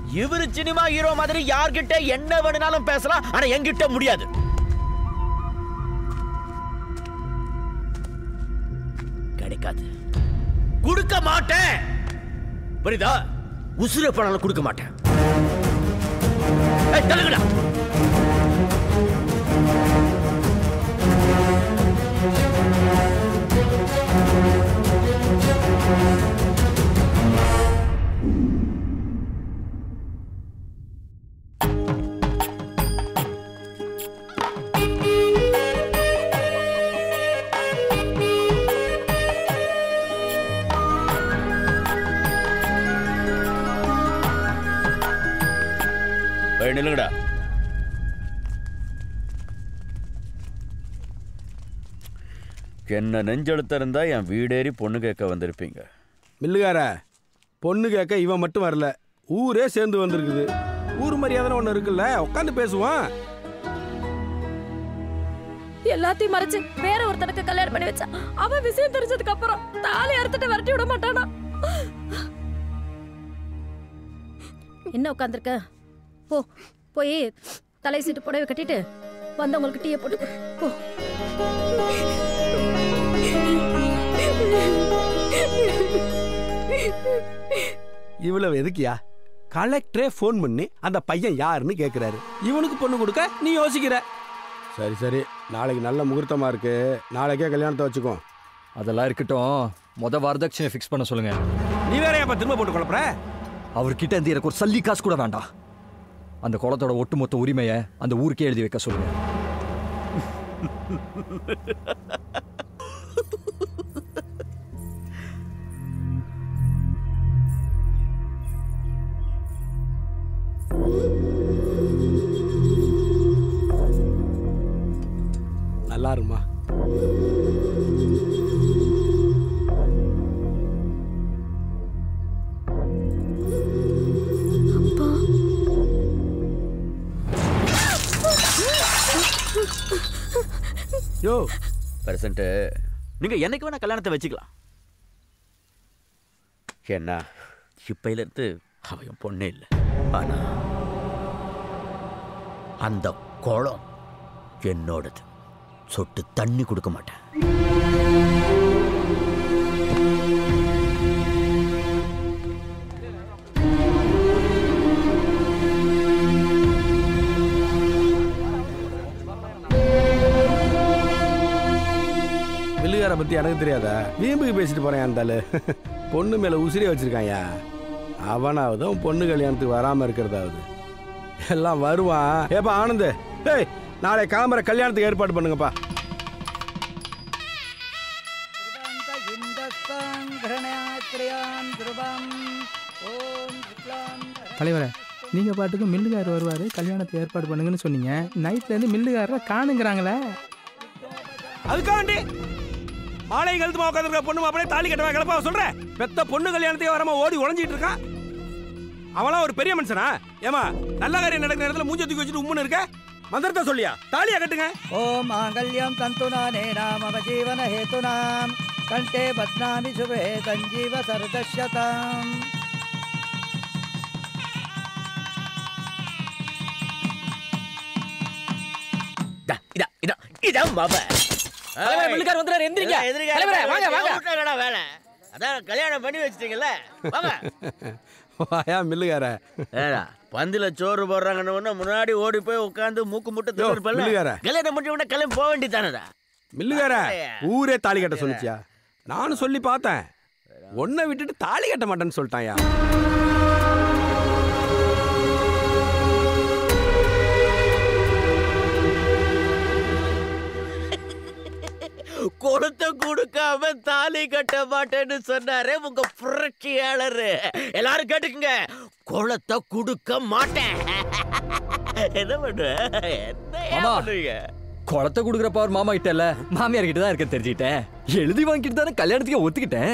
இவரு cinema hero மாதிரி யார்கிட்ட என்ன வேணும்னாலும் பேசலாம் ஆனா என்கிட்ட முடியாது கிடைக்காது கொடுக்க மாட்டேன் புரியுதா உசுர பணம் கொடுக்க மாட்டேன் ஏய், தள்ளுங்கடா ஏய், நில்லுங்கடா என்ன நெஞ்செழுத்த இருந்தா என் வீடேறி பொண்ணு கேட்க வந்திருப்பீங்க மில்லுகார பொண்ணு கேட்க இவன் மட்டும் வரல ஊரே சேர்ந்து வந்திருக்குது ஊர் மரியாதை ஒன்று இருக்குல்ல உட்காந்து பேசுவான் எல்லாத்தையும் மறைச்சு வேற ஒருத்தனுக்கு கல்யாணம் பண்ணி வச்சா அவன் விஷயம் தெரிஞ்சதுக்கு அப்புறம் தாலி அறுத்துட்டு விரட்டி விட மாட்டானா என்ன உட்காந்துருக்க போ போய் தலை சீட்டு புடவை கட்டிட்டு வந்தவங்களுக்கு டீயை போட்டு கொடு. போ இவ்வளவு எதுக்கியா கலெக்டரே ஃபோன் பண்ணி அந்த பையன் யாருன்னு கேட்குறாரு இவனுக்கு பொண்ணு கொடுக்க நீ யோசிக்கிற சரி சரி நாளைக்கு நல்ல முகூர்த்தமா இருக்கு நாளைக்கே கல்யாணத்தை வச்சுக்கோ அதெல்லாம் இருக்கட்டும் மொத வரதட்சணை ஃபிக்ஸ் பண்ண சொல்லுங்க நீ வேற ஏப்பா திரும்ப போட்டு குழப்பற அவர்கிட்ட இருந்து எனக்கு ஒரு சல்லி காசு கூட வேண்டாம் அந்த குளத்தோட ஒட்டுமொத்த உரிமையை அந்த ஊருக்கே எழுதி வைக்க சொல்லுங்க நல்லா இருமா யோ பிரசன்ட் நீங்க என்னைக்கு வேணா கல்யாணத்தை வச்சுக்கலாம் என்ன இப்பையில இருந்து அவன் என் பொண்ணே இல்லை ஆனா அந்த குளம் என்னோடது சொட்டு தண்ணி கொடுக்க மாட்டேன் மில்லுகார பத்தி எனக்கு தெரியாதா வீம்புக்கு பேசிட்டு போறேன் அந்த ஆளு பொண்ணு மேல உசிரியை வச்சிருக்காயா அவனாவது அவன் பொண்ணு கல்யாணத்துக்கு வராம இருக்கிறதாவது எல்லாம் வருவான் ஏப்பா ஆனந்த் ஏய் நாளை காமரை கல்யாணத்துக்கு ஏற்பாடு பண்ணுங்கப்பா தலைவரே நீங்கள் பாட்டுக்கு மில்லுகார் வருவார் கல்யாணத்தை ஏற்பாடு பண்ணுங்கன்னு சொன்னீங்க நைட்லேருந்து மில்லுகாரரை காணுங்கிறாங்களே அதுக்காண்டி மாலை கழுத்துமா உட்காந்துருக்க பொண்ணு அப்படியே தாலி கட்டவா கிளப்பா சொல்ற பெத்த பொண்ணு கல்யாணத்தையே வராம ஓடி உழைஞ்சிட்டு இருக்கான் அவளாம் ஒரு பெரிய மனுஷனா ஏமா நல்ல காரியம் நடக்கிற இடத்துல மூஞ்ச தூக்கி வச்சுட்டு உம்முன்னு இருக்க மந்திரத்தை சொல்லியா தாலியா கட்டுங்க ॐ माङ्गल्यं तन्तुनानेन मम जीवनहेतूनां कण्ठे बध्नामि शुभे सञ्जीव सरदश्यताम् இதா, இதா, இதா, இதான் மாம. தலைவரே, மில்லுக்கார் வந்துறாரு, எந்திரிங்க. இதோ எந்திரிங்க. தலைவரே, வாங்க, வாங்க. விட்டாங்கடா வேலை. அதான் கல்யாணம் பண்ணி வச்சிட்டீங்கல்ல வாங்க வாயா மில்லுகார ஏடா பந்தில சோறு போடுறாங்கன்னு உடனே முன்னாடி ஓடி போய் உட்காந்து மூக்கு முட்டை யோ, தின்னு மில்லுகார. கல்யாணம் பண்ணி உடனே கிளம்பி போக வேண்டியதானடா மில்லுகார ஊரே தாலி கட்ட சொல்லிச்சியா நானும் சொல்லி பார்த்தேன் ஒன்னை விட்டுட்டு தாலி கட்ட மாட்டேன்னு சொல்லிட்டாயா கொடுத்த கொடுக்காம தாலி கட்ட மாட்டேன்னு சொன்னாரே உங்க புரட்சியாளர் எல்லாரும் கேட்டுக்குங்க குளத்தை கொடுக்க மாட்டேன் என்ன பண்ணுவ என்ன ஏன் மாமா. பண்ணுவீங்க குளத்தை கொடுக்குற பவர் மாமா கிட்ட இல்ல மாமியார் கிட்ட தான் இருக்க தெரிஞ்சுக்கிட்டேன் எழுதி வாங்கிட்டு தானே கல்யாணத்துக்கு ஒத்துக்கிட்டேன்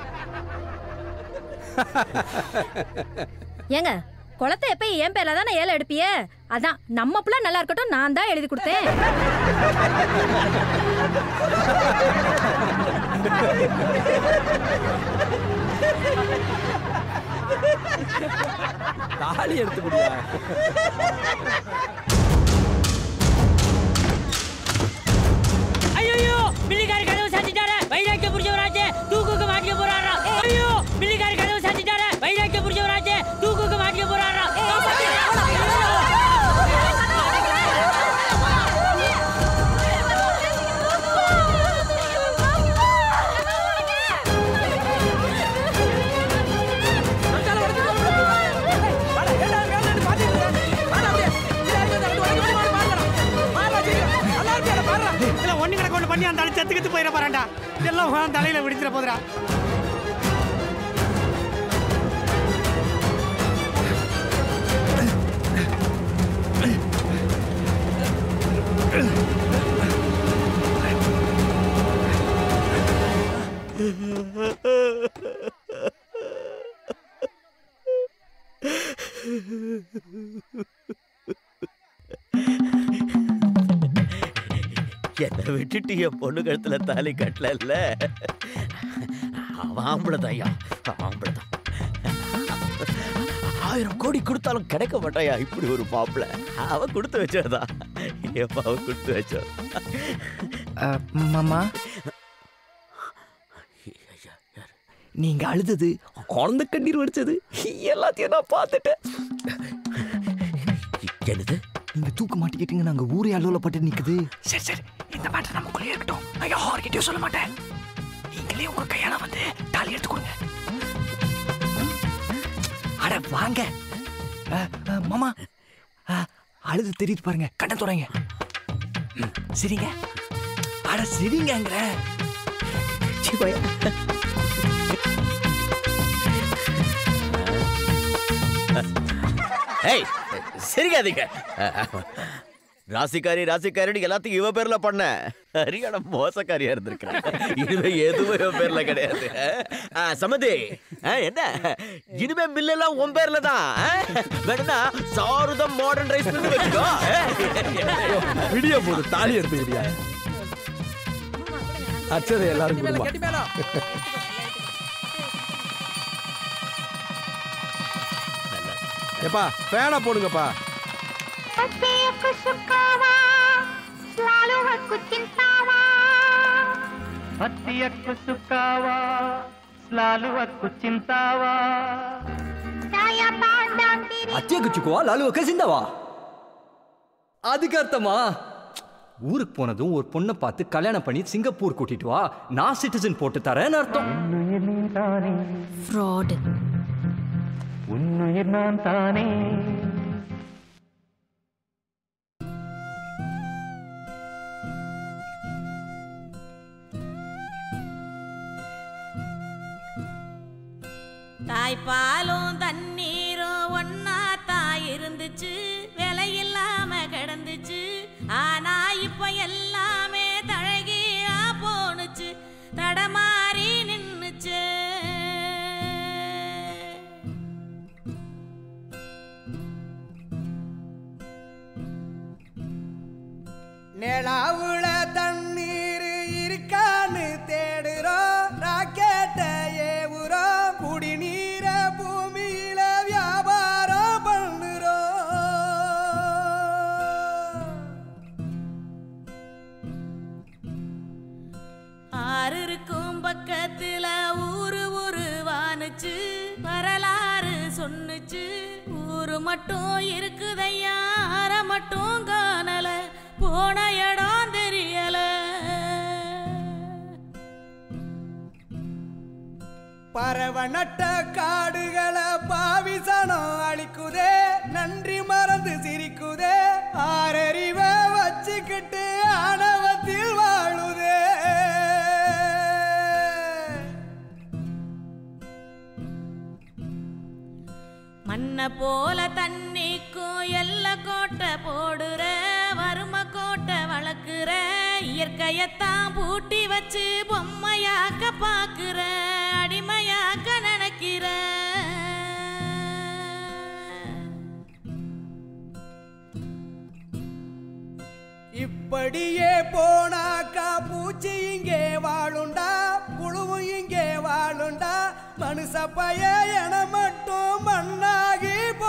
ஏங்க குளத்தை எப்ப என் பேர்ல தானே ஏழை எடுப்பியே அதான் நம்ம பிள்ளை நல்லா இருக்கட்டும் நான் தான் எழுதி கொடுத்தேன் தாலி எடுத்து குடியா ஐயோ மில்லிக்கார கதவு சாத்திட்டாரு வைராக்கிய புடிச்சவராச்சே தூக்குக்கு மாட்டிக்க போறாரா ஐயோ மில்லிக்கார கதவு சாத்திட்டாரு வைராக்கிய புடிச்சவராச்சே தூக்குக்கு மாட்டிக்க போறாரா இல்ல ஒண்ணு கிடக்க ஒண்ணு பண்ணி அந்த ஆளு செத்து கித்து போயிட போறான்டா எல்லாம் உன் தலையில விடிச்சிட போதுடா என்னை விட்டுட்டு என் பொண்ணு கழுத்துல தாலி கட்டல அவன் ஆம்பளைதாயா ஆம்பளைதான் ஆயிரம் கோடி கொடுத்தாலும் கிடைக்க மாட்டாயா இப்படி ஒரு மாப்பிள்ள அவன் கொடுத்து வச்சதா ஏப்பா அவன் கொடுத்து வச்சா மாமா நீங்க அழுதது குழந்தை கண்ணீர் வடிச்சது எல்லாத்தையும் நான் பார்த்துட்டேன் என்னது நீங்க தூக்க மாட்டிக்கிட்டீங்க நாங்க ஊரே அலுவலப்பட்டு நிக்குது சரி சரி இந்த மேட்டர் நமக்குள்ளே இருக்கட்டும் நான் யார்கிட்டயும் சொல்ல மாட்டேன் நீங்களே உங்க கையால வந்து தாலி எடுத்து கொடுங்க அட வாங்க அ, அ, மாமா அ, அழுது தெரியுது பாருங்க கண்ணை துறைங்க ம், சிரிங்க அட சிரிங்கங்கிற சீ, போயா. ஏய் சிரிக்காதீங்க ராசிக்காரி ராசிக்காரின்னு எல்லாத்தையும் இவ பேர்ல பண்ண சரியான மோசக்காரியா இருந்திருக்கிறேன் இனிமே எதுவும் இவ பேர்ல கிடையாது ஆ, சமதி ஆ, என்ன இனிமே மில்லெல்லாம் உன் பேர்ல தான் ஆ? வேணும்னா சாருதம் மாடர்ன் ரைஸ் பண்ணி வச்சுக்கோ விடிய போது தாலி எடுத்து விடியா அச்சதை எல்லாரும் கொடுமா ஏப்பா ஃபேனை போடுங்கப்பா హత్యకు సుక్కావా స్లాలువకు చింతావా அத்திய குச்சிக்குவா லாலுவக்க சிந்தாவா அதுக்கு அர்த்தமா ஊருக்கு போனதும் ஒரு பொண்ணை பார்த்து கல்யாணம் பண்ணி சிங்கப்பூர் கூட்டிட்டு வா நான் சிட்டிசன் போட்டு தரேன்னு அர்த்தம் ஃப்ராட் உன்னுயிர் நான் தானே தாய்ப்பாலும் தண்ணீரும் ஒன்னா தான் இருந்துச்சு விலை இல்லாம கிடந்துச்சு ஆனா இப்ப எல்லாமே தழகியா போணுச்சு தடமாறி நின்னுச்சு நிலாவுல தண்ணீர் இருக்கான்னு தேடுறோம் ராக்கெட்ட ஏவுறோம் குடிநீர பூமியில வியாபாரம் பண்ணுறோம் ஆறு இருக்கும் பக்கத்துல ஊரு ஊரு வானுச்சு வரலாறு சொன்னுச்சு ஊரு மட்டும் இருக்குதையா அற மட்டும் காணல போன இடம் தெரியல பறவை நட்ட காடுகளை பாவிசனம் அழிக்குதே நன்றி மறந்து சிரிக்குதே ஆறறிவ வச்சுக்கிட்டு ஆணவத்தில் வாழுதே மண்ண போல தண்ணிக்கும் எல்ல கோட்டை போடுற வறும கோட்டை வளர்க்குற இயற்கையத்தான் பூட்டி வச்சு பொம்மையாக்க பாக்குற அடிமையாக்க நினைக்கிற இப்படியே போனாக்கா பூச்சி இங்கே வாழுண்டா புழுவும் இங்கே வாழுண்டா மனுஷ பைய என மட்டும் மண்ணாகி போ